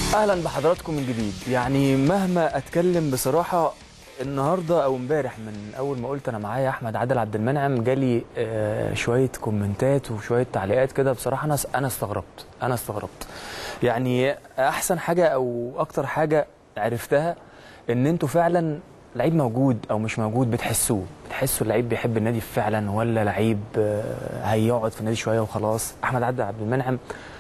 اهلا بحضراتكم من جديد يعني مهما اتكلم بصراحه النهارده او امبارح من اول ما قلت انا معايا احمد عادل عبد المنعم جالي آه، شويه كومنتات وشويه تعليقات كده بصراحه انا انا استغربت انا استغربت يعني احسن حاجه او اكتر حاجه عرفتها ان انتوا فعلا لعيب موجود او مش موجود بتحسوه بتحسوا اللعيب بيحب النادي فعلا ولا لعيب آه، هيقعد في النادي شويه وخلاص احمد عادل عبد المنعم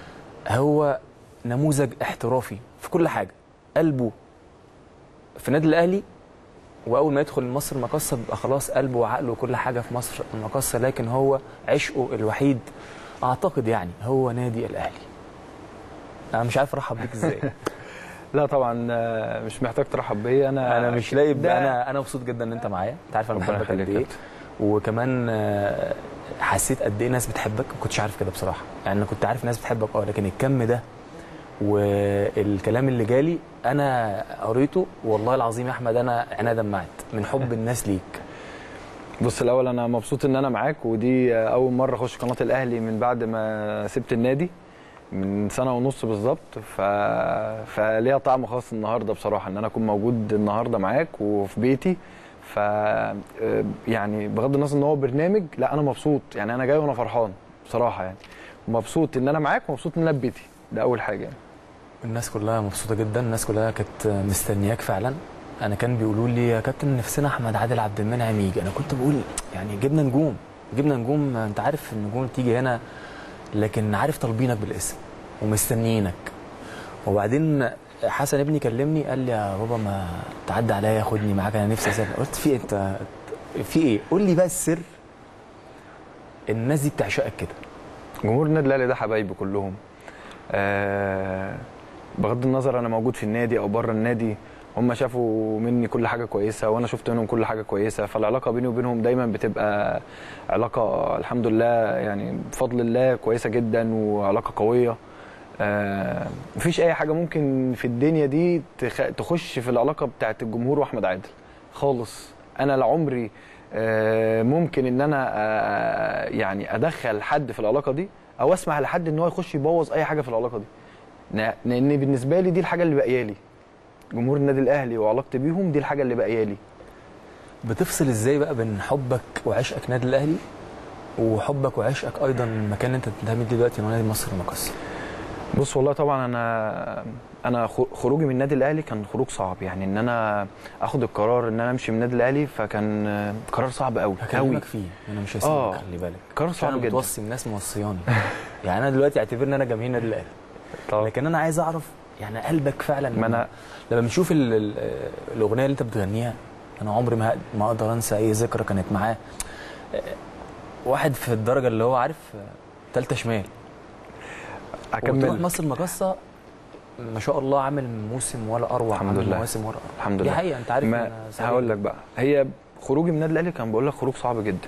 هو نموذج احترافي في كل حاجه قلبه في النادي الاهلي واول ما يدخل مصر المقصه بيبقى خلاص قلبه وعقله وكل حاجه في مصر المقصه لكن هو عشقه الوحيد اعتقد يعني هو نادي الاهلي انا مش عارف ارحب بيك ازاي لا طبعا آه، مش محتاج ترحب بيا انا انا مش لاقي ده- انا انا مبسوط جدا ان انت معايا انت عارف انا ربنا بحبك قد يخليك ايه يا كابتن. وكمان آه، حسيت قد ايه ناس بتحبك ما كنتش عارف كده بصراحه يعني انا كنت عارف ناس بتحبك اه لكن الكم ده والكلام اللي جالي انا قريته والله العظيم يا احمد انا عينيا دمعت من حب الناس ليك بص الاول انا مبسوط ان انا معاك ودي آه، اول مره اخش قناه الاهلي من بعد ما سبت النادي من سنه ونص بالظبط ف... فليها طعم خاص النهارده بصراحه ان انا اكون موجود النهارده معاك وفي بيتي ف آه، يعني بغض النظر ان هو برنامج لا انا مبسوط يعني انا جاي وانا فرحان بصراحه يعني مبسوط ان انا معاك ومبسوط ان انا في بيتي ده اول حاجه يعني. الناس كلها مبسوطه جدا الناس كلها كانت مستنياك فعلا انا كان بيقولوا لي يا كابتن نفسنا احمد عادل عبد المنعم يجي انا كنت بقول يعني جبنا نجوم جبنا نجوم انت عارف النجوم تيجي هنا لكن عارف طالبينك بالاسم ومستنيينك وبعدين حسن ابني كلمني قال لي يا بابا ما تعدي عليا ياخدني معاك انا نفسي اسافر قلت في إيه انت في ايه قول لي بقى السر الناس دي بتعشقك كده جمهور النادي الاهلي ده حبايبي كلهم آه بغض النظر انا موجود في النادي او بره النادي هم شافوا مني كل حاجه كويسه وانا شفت منهم كل حاجه كويسه فالعلاقه بيني وبينهم دايما بتبقى علاقه الحمد لله يعني بفضل الله كويسه جدا وعلاقه قويه آه مفيش اي حاجه ممكن في الدنيا دي تخ... تخش في العلاقه بتاعت الجمهور واحمد عادل خالص انا لعمري آه، ممكن ان انا آه، يعني ادخل حد في العلاقه دي او اسمح لحد ان هو يخش يبوظ اي حاجه في العلاقه دي نا- لان بالنسبه لي دي الحاجه اللي باقيه لي جمهور النادي الاهلي وعلاقتي بيهم دي الحاجه اللي باقيه لي بتفصل ازاي بقى بين حبك وعشقك نادي الاهلي وحبك وعشقك ايضا المكان اللي انت بتنتمي ليه دلوقتي هو نادي مصر المقصه بص والله طبعا انا انا خ- خروجي من النادي الاهلي كان خروج صعب يعني ان انا اخد القرار ان انا امشي من النادي الاهلي فكان آه، قرار صعب قوي قوي هكلمك فيه انا مش هسيبك آه. خلي بالك قرار عشان صعب انا جدا متوصي الناس موصياني يعني انا دلوقتي اعتبرني انا جماهير النادي الاهلي طبعا. لكن انا عايز اعرف يعني قلبك فعلا ما أنا- لما بنشوف ال- ال- الاغنيه اللي انت بتغنيها انا عمري ما هق- ما اقدر انسى اي ذكرى كانت معاه واحد في الدرجه اللي هو عارف ثالثه شمال وتروح اكمل مصر المقصه ما شاء الله عامل موسم ولا اروع الحمد عامل لله. مواسم ولا الحمد دي لله حقيقه انت عارف ما أنا سعيد. هقول لك بقى هي خروجي من النادي الاهلي كان بقول لك خروج صعب جدا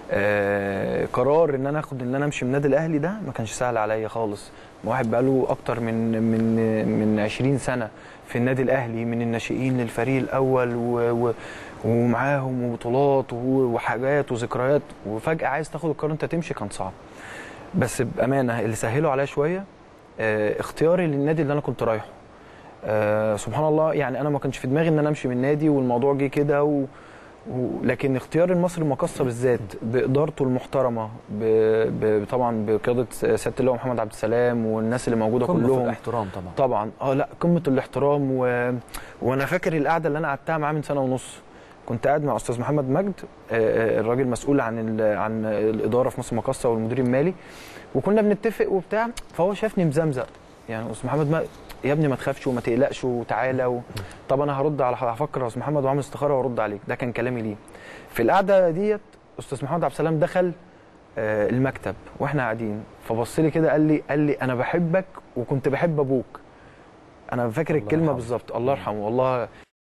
آه قرار ان انا اخد ان انا امشي من النادي الاهلي ده ما كانش سهل عليا خالص واحد بقاله اكتر من من من 20 سنه في النادي الاهلي من الناشئين للفريق الاول و و ومعاهم وبطولات و- وحاجات وذكريات وفجاه عايز تاخد القرار انت تمشي كان صعب بس بامانه اللي سهله عليا شويه آه اختياري للنادي اللي انا كنت رايحه آه سبحان الله يعني انا ما كانش في دماغي ان انا امشي من النادي والموضوع جه كده و... و... لكن اختيار المصري المقصه بالذات بادارته المحترمه ب... ب... طبعا بقياده سياده اللواء محمد عبد السلام والناس اللي موجوده قمة في كلهم الاحترام طبعا طبعا اه لا قمه الاحترام و... وانا فاكر القعده اللي انا قعدتها معاه من سنه ونص كنت قاعد مع استاذ محمد مجد آه، آه، الراجل مسؤول عن ال... عن الاداره في مصر المقاصه والمدير المالي وكنا بنتفق وبتاع فهو شافني مزمزق يعني استاذ محمد مجد يا ابني ما تخافش وما تقلقش وتعالى و... طب انا هرد على هفكر يا استاذ محمد واعمل استخاره وارد عليك ده كان كلامي ليه في القعده ديت استاذ محمد عبد السلام دخل آه، المكتب واحنا قاعدين فبص لي كده قال لي قال لي انا بحبك وكنت بحب ابوك انا فاكر الله الكلمه يرحمه. بالظبط الله يرحمه والله